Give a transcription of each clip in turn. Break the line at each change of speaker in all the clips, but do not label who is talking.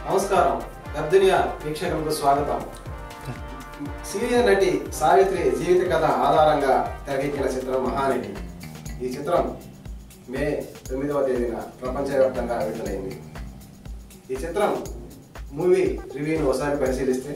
నమస్కారం గర్దునియా వీక్షకులకు స్వాగతం సీనియర్ నటి సావిత్రి జీవిత కథ ఆధారంగా తెరకెక్కిన చిత్రం మహానటి ఈ చిత్రం మే తొమ్మిదవ తేదీన ప్రపంచవ్యాప్తంగా విడుదలైంది ఈ చిత్రం మూవీ రివ్యూను ఒకసారి పరిశీలిస్తే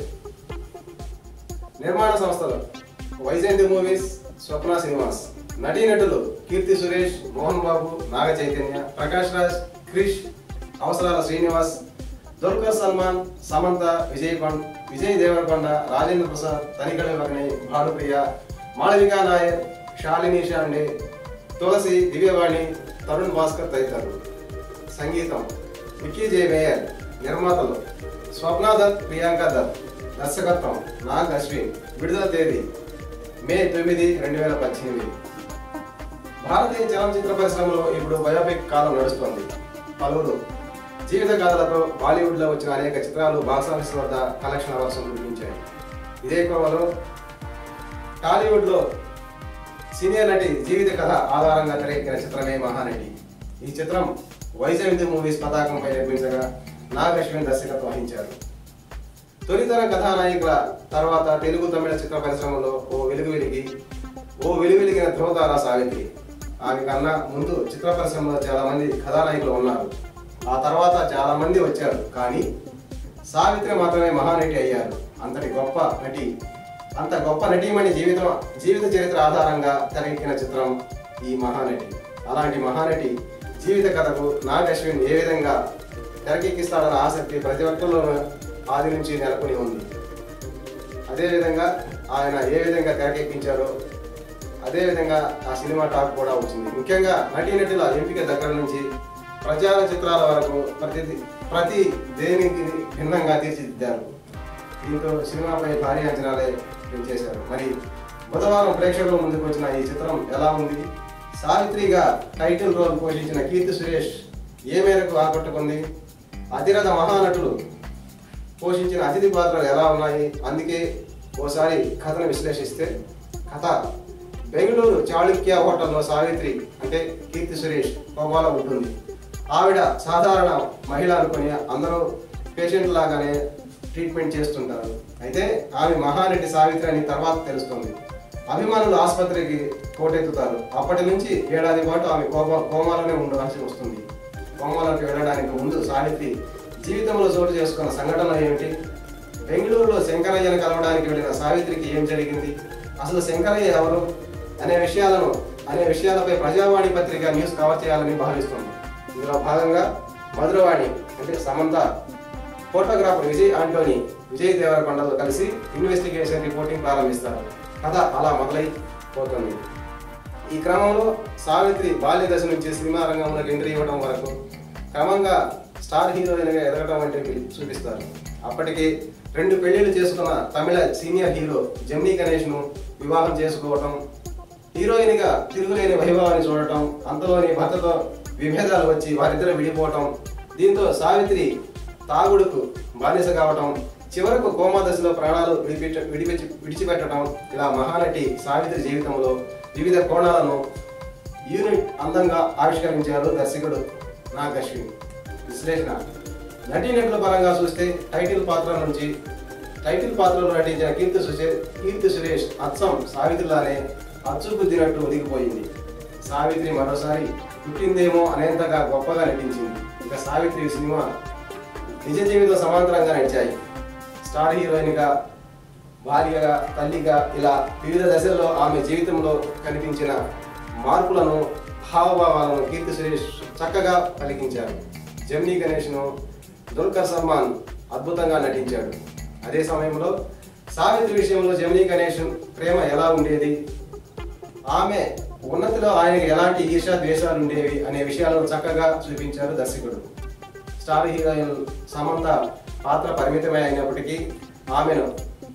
నిర్మాణ సంస్థలు వైజయంతి మూవీస్ స్వప్న సినిమాస్ నటీనటులు కీర్తి సురేష్ మోహన్ బాబు నాగ చైతన్య ప్రకాష్ రాజ్ క్రిష్ అవసరాల శ్రీనివాస్ దుల్కర్ సల్మాన్ సమంత విజయ్ పండ్ విజయ్ దేవరకొండ రాజేంద్ర ప్రసాద్ తనికళి వగని భానుప్రియ మాళవికా నాయర్ శాలిని షాండే తులసి దివ్యవాణి తరుణ్ భాస్కర్ తదితరులు సంగీతం విక్కీ జే మేయర్ నిర్మాతలు స్వప్న దత్ ప్రియాంక దత్ దర్శకత్వం నాగ్ అశ్విన్ విడుదల తేదీ మే తొమ్మిది రెండు వేల పద్దెనిమిది భారతీయ చలనచిత్ర పరిశ్రమలో ఇప్పుడు బయోపిక్ కాలం నడుస్తోంది పలువురు జీవిత గాథలతో బాలీవుడ్లో వచ్చిన అనేక చిత్రాలు బాక్సాఫీస్ వద్ద కలెక్షన్ వర్షం కురిపించాయి ఇదే కోవలో టాలీవుడ్లో సీనియర్ నటి జీవిత కథ ఆధారంగా తెరకెక్కిన చిత్రమే మహానటి ఈ చిత్రం వైజయంతి మూవీస్ పతాకంపై నిర్మించగా నాగ్ అశ్విన్ దర్శకత్వం వహించారు తొలితరం కథానాయికల తర్వాత తెలుగు తమిళ చిత్ర పరిశ్రమలో ఓ వెలుగు వెలిగి ఓ వెలుగు వెలిగిన ధ్రువతార సావిత్రి ఆమె కన్నా ముందు చిత్ర పరిశ్రమలో చాలా మంది కథానాయకులు ఉన్నారు ఆ తర్వాత చాలా మంది వచ్చారు కానీ సావిత్రి మాత్రమే మహానటి అయ్యారు అంతటి గొప్ప నటి అంత గొప్ప నటీమణి జీవితం జీవిత చరిత్ర ఆధారంగా తెరకెక్కిన చిత్రం ఈ మహానటి అలాంటి మహానటి జీవిత కథకు నాగ్ అశ్విన్ ఏ విధంగా తెరకెక్కిస్తాడన్న ఆసక్తి ప్రతి ఒక్కరిలోనూ ఆది నుంచి నెలకొని ఉంది అదేవిధంగా ఆయన ఏ విధంగా తెరకెక్కించారో అదేవిధంగా ఆ సినిమా టాక్ కూడా వచ్చింది ముఖ్యంగా నటీనటుల ఎంపిక దగ్గర నుంచి ప్రచార చిత్రాల వరకు ప్రతి ప్రతి దేనికి భిన్నంగా తీర్చిదిద్దారు దీంతో సినిమాపై భారీ అంచనాలే పెంచేశారు మరి బుధవారం ప్రేక్షకుల ముందుకు వచ్చిన ఈ చిత్రం ఎలా ఉంది సావిత్రిగా టైటిల్ రోల్ పోషించిన కీర్తి సురేష్ ఏ మేరకు ఆకట్టుకుంది అతిరథ మహానటులు పోషించిన అతిథి పాత్రలు ఎలా ఉన్నాయి అందుకే ఓసారి కథను విశ్లేషిస్తే కథ బెంగళూరు చాళుక్య హోటల్లో సావిత్రి అంటే కీర్తి సురేష్ కోపాలో ఉంటుంది ఆవిడ సాధారణ మహిళ అనుకుని అందరూ పేషెంట్ లాగానే ట్రీట్మెంట్ చేస్తుంటారు అయితే ఆమె మహానటి సావిత్రి అని తర్వాత తెలుస్తుంది అభిమానులు ఆసుపత్రికి పోటెత్తుతారు అప్పటి నుంచి ఏడాది పాటు ఆమె కోప కోమాలోనే ఉండవలసి వస్తుంది కోమాలోకి వెళ్ళడానికి ముందు సావిత్రి జీవితంలో చోటు చేసుకున్న సంఘటనలు ఏమిటి బెంగళూరులో శంకరయ్యను కలవడానికి వెళ్ళిన సావిత్రికి ఏం జరిగింది అసలు శంకరయ్య ఎవరు అనే విషయాలను అనే విషయాలపై ప్రజావాణి పత్రిక న్యూస్ కవర్ చేయాలని భావిస్తుంది ఇందులో భాగంగా మధురవాణి అంటే సమంత ఫోటోగ్రాఫర్ విజయ్ ఆంటోనీ విజయ్ దేవరకొండతో కలిసి ఇన్వెస్టిగేషన్ రిపోర్టింగ్ ప్రారంభిస్తారు కథ అలా మొదలైపోతుంది ఈ క్రమంలో సావిత్రి బాల్య దశ నుంచి సినిమా రంగంలోకి ఎంట్రీ ఇవ్వడం వరకు క్రమంగా స్టార్ హీరోయిన్గా ఎదగడం వంటివి చూపిస్తారు అప్పటికి రెండు పెళ్లిళ్ళు చేసుకున్న తమిళ సీనియర్ హీరో జమ్నీ గణేష్ను వివాహం చేసుకోవటం హీరోయిన్గా తిరుగులేని వైభవాన్ని చూడటం అంతలోని భర్తతో విభేదాలు వచ్చి వారిద్దరు విడిపోవటం దీంతో సావిత్రి తాగుడుకు బానిస కావటం చివరకు కోమా దశలో ప్రాణాలు విడిపించ విడిపించి విడిచిపెట్టడం ఇలా మహానటి సావిత్రి జీవితంలో వివిధ కోణాలను యూనిట్ అందంగా ఆవిష్కరించారు దర్శకుడు నాగ్ అశ్విన్ విశ్లేషణ నటీనటుల పరంగా చూస్తే టైటిల్ పాత్ర నుంచి టైటిల్ పాత్రలో నటించిన కీర్తి సురేష్ కీర్తి సురేష్ అచ్చం సావిత్రిలానే అచ్చుకుద్దినట్టు ఒదిగిపోయింది సావిత్రి మరోసారి పుట్టిందేమో అనేంతగా గొప్పగా నటించింది ఇక సావిత్రి సినిమా నిజ జీవితం సమాంతరంగా నడిచాయి స్టార్ హీరోయిన్గా భార్యగా తల్లిగా ఇలా వివిధ దశల్లో ఆమె జీవితంలో కనిపించిన మార్పులను హావభావాలను కీర్తి సురేష్ చక్కగా పలికించారు జమ్నీ గణేష్ను దుల్కర్ సల్మాన్ అద్భుతంగా నటించాడు అదే సమయంలో సావిత్రి విషయంలో జమినీ గణేష్ ప్రేమ ఎలా ఉండేది ఆమె ఉన్నతిలో ఆయనకి ఎలాంటి ఈర్షా ద్వేషాలు ఉండేవి అనే విషయాలను చక్కగా చూపించారు దర్శకుడు స్టార్ హీరోయిన్ సమంత పాత్ర పరిమితమే అయినప్పటికీ ఆమెను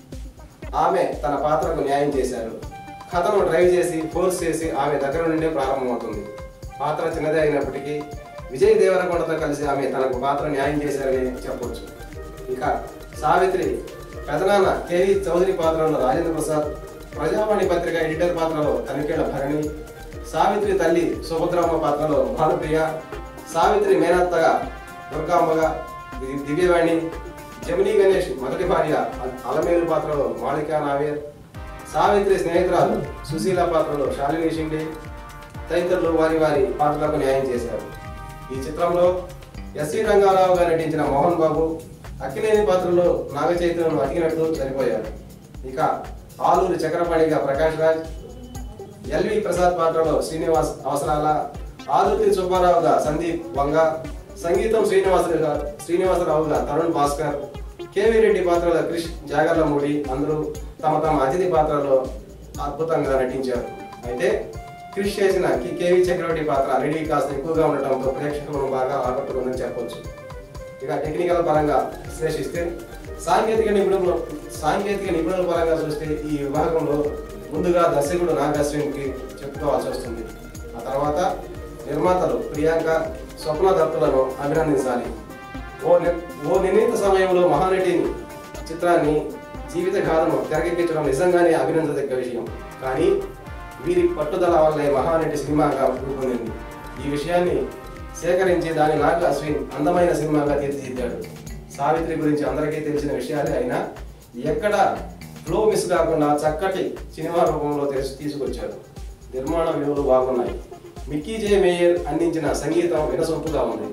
ఆమె తన పాత్రకు న్యాయం చేశారు కథను డ్రైవ్ చేసి ఫోర్స్ చేసి ఆమె దగ్గర నుండే ప్రారంభమవుతుంది పాత్ర చిన్నదే అయినప్పటికీ విజయ్ దేవరకొండతో కలిసి ఆమె తనకు పాత్ర న్యాయం చేశారని చెప్పొచ్చు ఇక సావిత్రి పెదనాన్న కేవి చౌదరి పాత్రలో రాజేంద్ర ప్రసాద్ ప్రజావాణి పత్రిక ఎడిటర్ పాత్రలో తనిఖీల భరణి సావిత్రి తల్లి సుభద్రమ్మ పాత్రలో భానుప్రియ సావిత్రి మేనత్తగా దుర్గాంబగా ది- దివ్యవాణి జమినీ గణేష్ మొదటి భార్య అ- అలమేలు పాత్రలో మాళికా నావేర్ సావిత్రి స్నేహితురాలు సుశీల పాత్రలో శాలిని షిండే తదితరులు వారి వారి పాత్రలకు న్యాయం చేశారు ఈ చిత్రంలో ఎస్సి రంగారావుగా నటించిన మోహన్ బాబు అక్కినేని పాత్రలో నాగ చైతన్యను అతికినట్టు చనిపోయారు ఇక ఆలూరి చక్రపాణిగా ప్రకాష్ రాజ్ ఎల్వి ప్రసాద్ పాత్రలో శ్రీనివాస్ అవసరాల ఆదుర్తి సుబ్బారావుగా సందీప్ వంగ సంగీతం శ్రీనివాసరావుగా శ్రీనివాసరావుగా తరుణ్ భాస్కర్ కేవీ రెడ్డి పాత్రలో క్రిష్ జాగర్లమూడి అందరూ తమ తమ అతిథి పాత్రలో అద్భుతంగా నటించారు అయితే క్రిష్ చేసిన కి- కేవీ చక్రవర్తి పాత్ర రెడీ కాస్త ఎక్కువగా ఉండటంతో ప్రేక్షకులను బాగా ఆకట్టుకుందని చెప్పొచ్చు ఇక టెక్నికల్ పరంగా విశ్లేషిస్తే సాంకేతిక నిపుణులు సాంకేతిక నిపుణుల పరంగా చూస్తే ఈ విభాగంలో ముందుగా దర్శకుడు నాగ్ అశ్విన్కి చెప్పుకోవాల్సి వస్తుంది ఆ తర్వాత నిర్మాతలు ప్రియాంక స్వప్న దత్తులను అభినందించాలి ఓ ని- ఓ నిర్ణీత సమయంలో మహానటిని చిత్రాన్ని జీవిత గాథను తెరకెక్కించడం నిజంగానే అభినందదగ్గ విషయం కానీ వీరి పట్టుదల వల్లే మహానటి సినిమాగా రూపొందింది ఈ విషయాన్ని సేకరించి దాని నాగ్ అశ్విన్ అందమైన సినిమాగా తీర్చిదిద్దాడు సావిత్రి గురించి అందరికీ తెలిసిన విషయాలే అయినా ఎక్కడ ఫ్లో మిస్ కాకుండా చక్కటి సినిమా రూపంలో తెలిసి తీసుకొచ్చాడు నిర్మాణ విలువలు బాగున్నాయి మిక్కీ జే మేయర్ అందించిన సంగీతం వినసొంపుగా ఉంది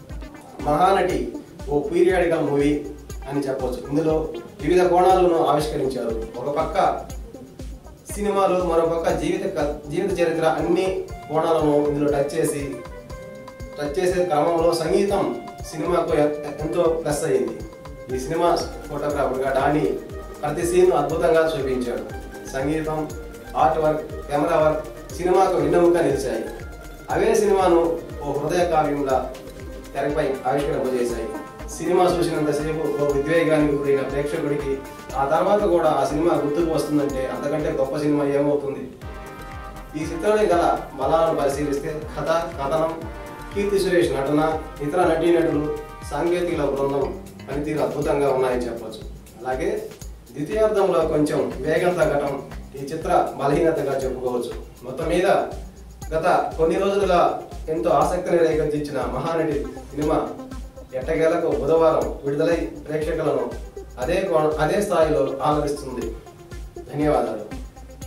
మహానటి ఓ పీరియాడికల్ మూవీ అని చెప్పవచ్చు ఇందులో వివిధ కోణాలను ఆవిష్కరించారు ఒక పక్క సినిమాలు మరోపక్క జీవిత క- జీవిత చరిత్ర అన్ని కోణాలను ఇందులో టచ్ చేసి టచ్ చేసే క్రమంలో సంగీతం సినిమాకు ఎ- ఎంతో ప్లస్ అయ్యింది ఈ సినిమా ఫోటోగ్రాఫర్గా డానీ ప్రతి సీన్ అద్భుతంగా చూపించాడు సంగీతం ఆర్ట్ వర్క్ కెమెరా వర్క్ సినిమాకు విన్నముగా నిలిచాయి అవే సినిమాను ఓ హృదయ కావ్యంగా తెరపై ఆవిష్కరింపజేశాయి సినిమా చూసినంతసేపు ఓ ఉద్వేగానికి గురైన ప్రేక్షకుడికి ఆ తర్వాత కూడా ఆ సినిమా గుర్తుకు వస్తుందంటే అంతకంటే గొప్ప సినిమా ఏమవుతుంది ఈ చిత్రంలో గల బలాలను పరిశీలిస్తే కథ కథనం కీర్తి సురేష్ నటన ఇతర నటీనటులు సాంకేతిక బృందం పనితీరు అద్భుతంగా ఉన్నాయని చెప్పొచ్చు అలాగే ద్వితీయార్థంలో కొంచెం వేగం తగ్గటం ఈ చిత్ర బలహీనతగా చెప్పుకోవచ్చు మొత్తం మీద గత కొన్ని రోజులుగా ఎంతో ఆసక్తిని రేకెత్తించిన మహానటి సినిమా ఎట్టగేలకు బుధవారం విడుదలై ప్రేక్షకులను అదే కోణ- అదే స్థాయిలో ఆదరిస్తుంది ధన్యవాదాలు